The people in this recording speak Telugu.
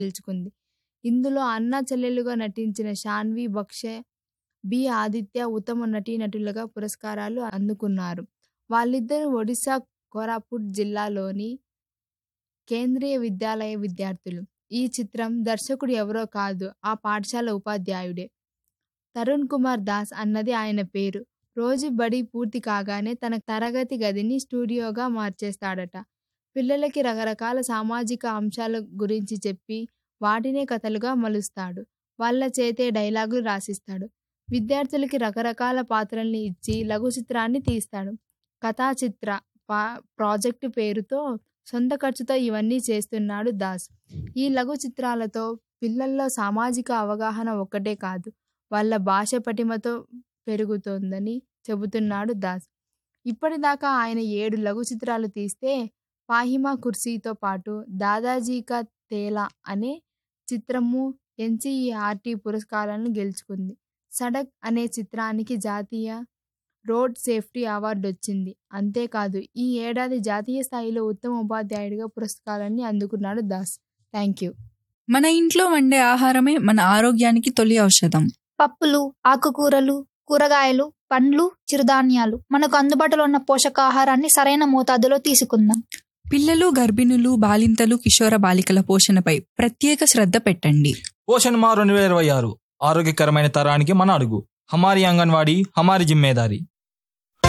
గెలుచుకుంది. ఇందులో అన్నా చెల్లెలుగా నటించిన శాన్వి బక్షే, బి. ఆదిత్య ఉత్తమ నటీనటులుగా పురస్కారాలు అందుకున్నారు. వాళ్ళిద్దరూ ఒడిశా కోరాపుట్ జిల్లాలోని కేంద్రీయ విద్యాలయ విద్యార్థులు. ఈ చిత్రం దర్శకుడు ఎవరో కాదు ఆ పాఠశాల ఉపాధ్యాయుడే. తరుణ్ కుమార్ దాస్ అన్నది ఆయన పేరు. రోజూ బడి పూర్తి కాగానే తన తరగతి గదిని స్టూడియోగా మార్చేస్తాడట. పిల్లలకి రకరకాల సామాజిక అంశాల గురించి చెప్పి వాటినే కథలుగా మలుస్తాడు. వాళ్ళ చేతే డైలాగులు రాసిస్తాడు. విద్యార్థులకి రకరకాల పాత్రల్ని ఇచ్చి లఘు చిత్రాన్ని తీస్తాడు. కథాచిత్ర ప్రాజెక్టు పేరుతో సొంత ఖర్చుతో ఇవన్నీ చేస్తున్నాడు దాస్. ఈ లఘు చిత్రాలతో పిల్లల్లో సామాజిక అవగాహన ఒక్కటే కాదు వాళ్ళ భాష పటిమతో పెరుగుతోందని చెబుతున్నాడు దాస్. ఇప్పటిదాకా ఆయన ఏడు లఘు చిత్రాలు తీస్తే ఫాహిమా కుర్సీతో పాటు దాదాజీ కా తేలా అనే చిత్రమూ ఎన్సీఈఆర్టీ పురస్కారాలను గెలుచుకుంది. సడక్ అనే చిత్రానికి జాతీయ రోడ్ సేఫ్టీ అవార్డొచ్చింది. అంతేకాదు ఈ ఏడాది జాతీయ స్థాయిలో ఉత్తమ ఉపాధ్యాయుడిగా పురస్కారాన్ని అందుకున్నాడు దాస్. థాంక్యూ. మన ఇంట్లో వండే ఆహారమే మన ఆరోగ్యానికి తొలి ఔషధం. పప్పులు, ఆకుకూరలు, కూరగాయలు, పండ్లు, చిరుధాన్యాలు మనకు అందుబాటులో ఉన్న పోషకాహారాన్ని సరైన మోతాదులో తీసుకుందాం. పిల్లలు, గర్భిణులు, బాలింతలు, కిశోర బాలికల పోషణపై ప్రత్యేక శ్రద్ధ పెట్టండి. పోషణ్ మా రెండు వేల ఇరవై ఆరు ఆరోగ్యకరమైన తరానికి మన అడుగు. హమారీ అంగన్వాడీ హమారీ జిమ్మేదారీ